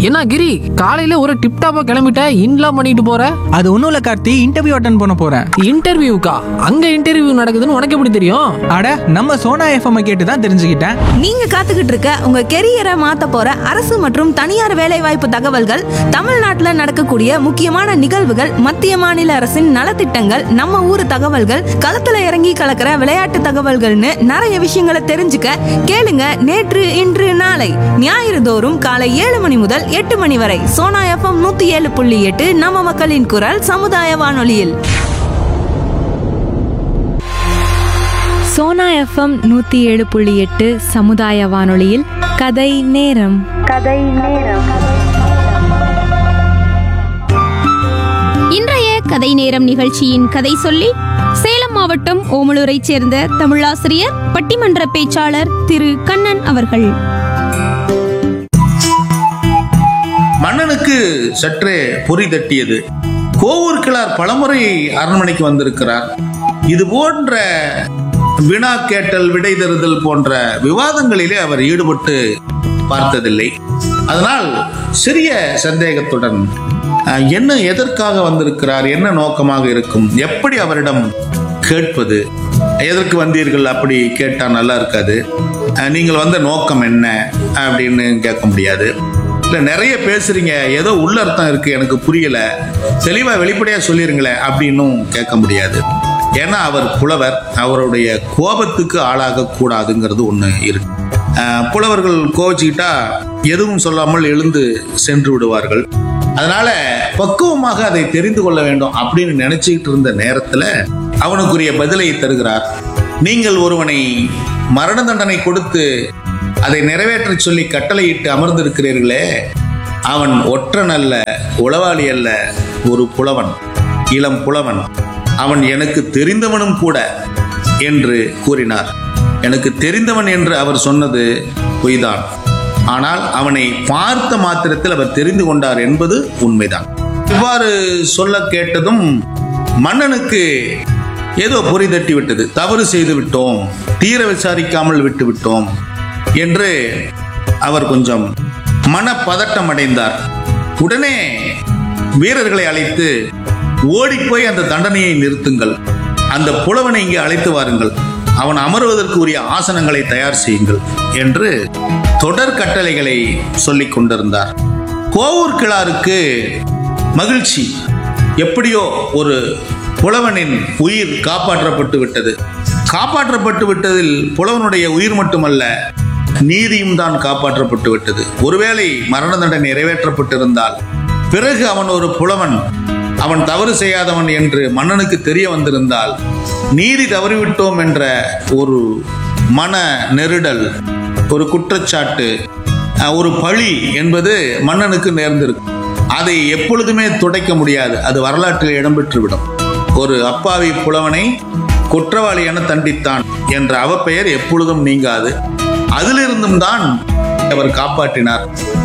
என்ன கிரி காலையில ஒரு டிப் டாப்பா கிளம்பிட்ட இன்லாம் பண்ணிட்டு போற அது ஒன்றும் இல்லை கார்த்தி இன்டர்வியூ அட்டன் பண்ண போகிறேன் இன்டர்வியூக்கா அங்க இன்டர்வியூ நடக்குதுன்னு உனக்கு எப்படி தெரியும் அட நம்ம சோனா எஃப்எம் கேட்டு தான் தெரிஞ்சுக்கிட்டேன் நீங்க காத்துக்கிட்டு இருக்க உங்க கெரியரை மாத்த போற அரசு மற்றும் தனியார் வேலைவாய்ப்பு தகவல்கள் தமிழ்நாட்டுல நடக்கக்கூடிய முக்கியமான நிகழ்வுகள் மத்திய மாநில அரசின் நலத்திட்டங்கள் நம்ம ஊர் தகவல்கள் களத்துல இறங்கி கலக்கிற விளையாட்டு தகவல்கள்னு நிறைய விஷயங்களை தெரிஞ்சுக்க கேளுங்க நேற்று இன்று நாளை ஞாயிறு தோறும் காலை ஏழு மணி முதல் எட்டு மணி வரை சோனா எஃப்எம் நூத்தி ஏழு புள்ளி எட்டு நம்ம மக்களின் குரல் சமுதாய வானொலியில் சோனா எஃப்எம் நூற்றி ஏழு புள்ளி எட்டு சமுதாய வானொலியில் கதை நேரம் இன்றைய கதை நேரம் நிகழ்ச்சியின் கதை சொல்லி சேலம் மாவட்டம் ஓமலூரைச் சேர்ந்த தமிழாசிரியர் பட்டிமன்ற பேச்சாளர் திரு கண்ணன் அவர்கள் மன்னனுக்கு சற்றே பொறி தட்டியது கோவூர் கிளார் பலமுறை அரண்மனைக்கு வந்திருக்கிறார் இது போன்ற வினா கேட்டல் விடை தருதல் போன்ற விவாதங்களிலே அவர் ஈடுபட்டு பார்த்ததில்லை அதனால் சிறிய சந்தேகத்துடன் அஹ், என்ன எதற்காக வந்திருக்கிறார் என்ன நோக்கமாக இருக்கும் எப்படி அவரிடம் கேட்பது எதற்கு வந்தீர்கள் அப்படி கேட்டா நல்லா இருக்காது அஹ், நீங்கள் வந்த நோக்கம் என்ன அப்படின்னு கேட்க முடியாது இல்ல நிறைய பேசுறீங்க ஏதோ உள்ள அர்த்தம் இருக்கு எனக்கு புரியல தெளிவா வெளிப்படையா சொல்லிருங்களேன் அப்படின்னும் கேட்க முடியாது ஏன்னா அவர் புலவர் அவருடைய கோபத்துக்கு ஆளாக கூடாதுங்கிறது ஒண்ணு இருக்கு அஹ், புலவர்கள் கோவிச்சுக்கிட்டா எதுவும் சொல்லாமல் எழுந்து சென்று விடுவார்கள் அதனால பக்குவமாக அதை தெரிந்து கொள்ள வேண்டும் அப்படின்னு நினைச்சுக்கிட்டு இருந்த நேரத்துல அவனுக்குரிய பதிலை தருகிறார் நீங்கள் ஒருவனை மரண தண்டனை கொடுத்து அதை நிறைவேற்றச் சொல்லி கட்டளையிட்டு அமர்ந்திருக்கிறீர்களே அவன் ஒற்றன் அல்ல உளவாளி அல்ல ஒரு புலவன் இளம் புலவன் அவன் எனக்கு தெரிந்தவனும் கூட என்று கூறினார் எனக்கு தெரிந்தவன் என்று அவர் சொன்னது பொய்தான் ஆனால் அவனை பார்த்த மாத்திரத்தில் அவர் தெரிந்து கொண்டார் என்பது உண்மைதான் இவ்வாறு சொல்ல கேட்டதும் மன்னனுக்கு ஏதோ பொறி தட்டி விட்டது தவறு செய்து விட்டோம் தீர விசாரிக்காமல் விட்டு விட்டோம் என்று அவர் கொஞ்சம் மனப்பதட்டம் அடைந்தார் உடனே வீரர்களை அழைத்து ஓடிப்போய் அந்த தண்டனையை நிறுத்துங்கள் அந்த புலவனை இங்கே அழைத்து வாருங்கள் அவன் அமருவதற்கு உரிய ஆசனங்களை தயார் செய்யுங்கள் என்று தொடர் கட்டளைகளை சொல்லிக் கொண்டிருந்தார் கோவூர் கிழாருக்கு மகிழ்ச்சி எப்படியோ ஒரு புலவனின் உயிர் காப்பாற்றப்பட்டு விட்டது காப்பாற்றப்பட்டு விட்டதில் புலவனுடைய உயிர் மட்டுமல்ல நீதியும் தான் காப்பாற்றப்பட்டு விட்டது ஒருவேளை மரண தண்டனை நிறைவேற்றப்பட்டிருந்தால் பிறகு அவன் ஒரு புலவன் அவன் தவறு செய்யாதவன் என்று மன்னனுக்கு தெரிய வந்திருந்தால் நீதி தவறிவிட்டோம் என்ற ஒரு மன நெருடல் ஒரு குற்றச்சாட்டு அஹ், ஒரு பழி என்பது மன்னனுக்கு நேர்ந்திருக்கும் அதை எப்பொழுதுமே துடைக்க முடியாது அது வரலாற்றில் இடம்பெற்றுவிடும் ஒரு அப்பாவி புலவனை குற்றவாளி என தண்டித்தான் என்ற அவப்பெயர் எப்பொழுதும் நீங்காது அதிலிருந்தும் தான் அவர் காப்பாற்றினார்